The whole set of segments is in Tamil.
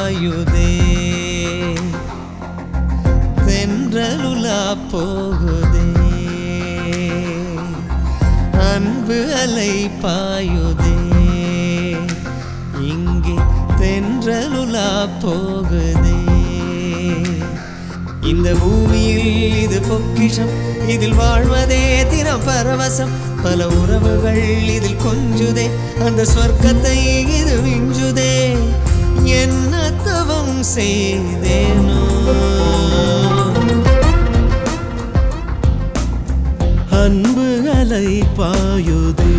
பாயுதே தென்றலுலா போகுதே அன்பு அலை பாயுதே இங்கே தென்றலுலா போகுதே இந்த பூமியில் இது பொக்கிஷம் இதில் வாழ்வதே தினம் பரவசம் பல உறவுகள் இதில் கொஞ்சுதே அந்த சொர்க்கத்தை இது மிஞ்சுதே என்ன தவம் செய்தேனோ அன்பு அலை பாயுதே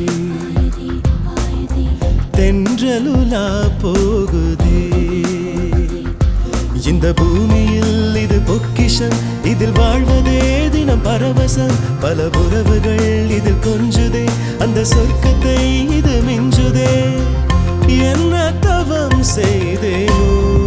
தென்றலுலா போகுதே இந்த பூமியில் இது பொக்கிஷம் இதில் வாழ்வதே தினம் பரவசம் பல உறவுகள் இதில் கொஞ்சுதே அந்த சொர்க்கத்தை இது மிஞ்சுதே என்ன தவம் செய்தேனோ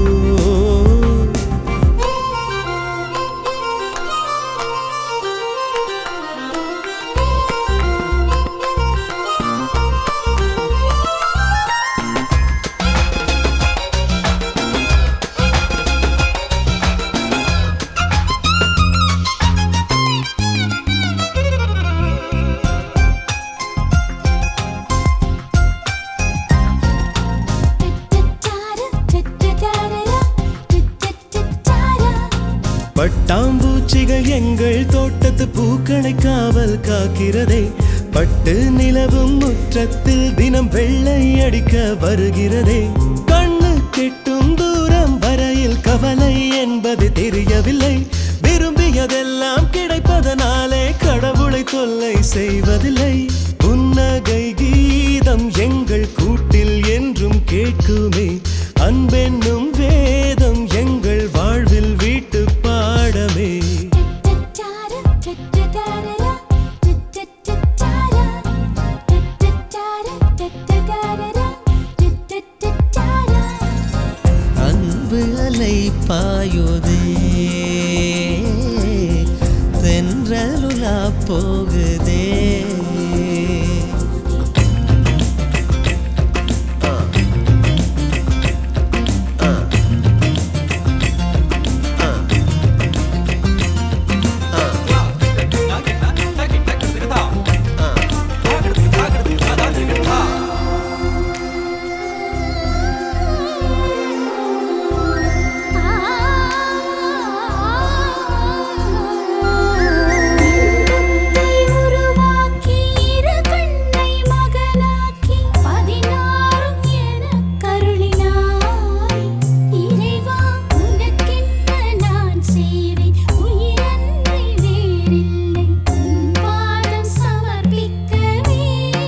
பட்டாம்பூச்சிகள் எங்கள் தோட்டத்து பூக்களை காவல் காக்கிறதே பட்டு நிலவும் முற்றத்தில் தினம் வெள்ளை அடிக்க வருகிறதே கண்ணு கெட்டும் தூரம் வரையில் கவலை என்பது தெரியவில்லை விரும்பியதெல்லாம் கிடைப்பதனாலே கடவுளை தொல்லை செய்வதில்லை புன்னகை கீதம் எங்கள் கூட்டில் என்றும் கேட்குமே அன்பென்னும் வேதம் எங்கள் வாழ்வில் வீட்டு பாடமே அன்பு அலை பாயுதே தென்றலுலா போகுதே உருவாக்கி இரு கண்ணை மகனாக்கி பதினாறும் எனக் கருளினாய் இறைவா உனக்கென்ன நான் செய்வேன் உயிரன்றி வேறில்லை உன் பாதம் சமர்ப்பிக்கவே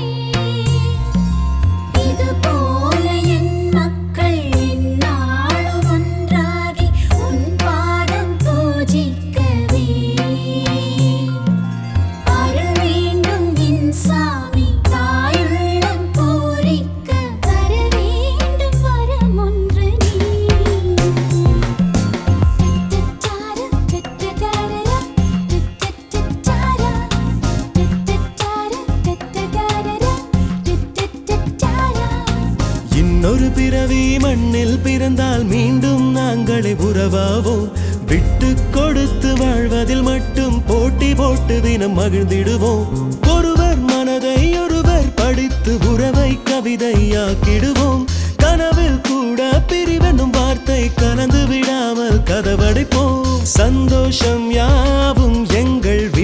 இது போல என் மக்கள் எந்நாளும் ஒன்றாகி உன் பாதம் பூஜிக்கவே அருள் வேண்டும் என் சாமி தாயுள்ளம் பூரிக்க தர வேண்டும் வரம் ஒன்று நீ இன்னொரு பிறவி மண்ணில் பிறந்தால் மீண்டும் நாங்களே உறவாவோம் விட்டு கொடுத்து வாழ்வதில் மட்டும் போட்டி போட்டு தினம் மகிழ்ந்திடுவோம் ஒருவர் மனதை ஒருவர் படித்து உறவை கவிதையாக்கிடுவோம் கனவில் கூட பிரிவெனும் வார்த்தை கலந்து விடாமல் கதவடைப்போம் சந்தோஷம் யாவும் எங்கள்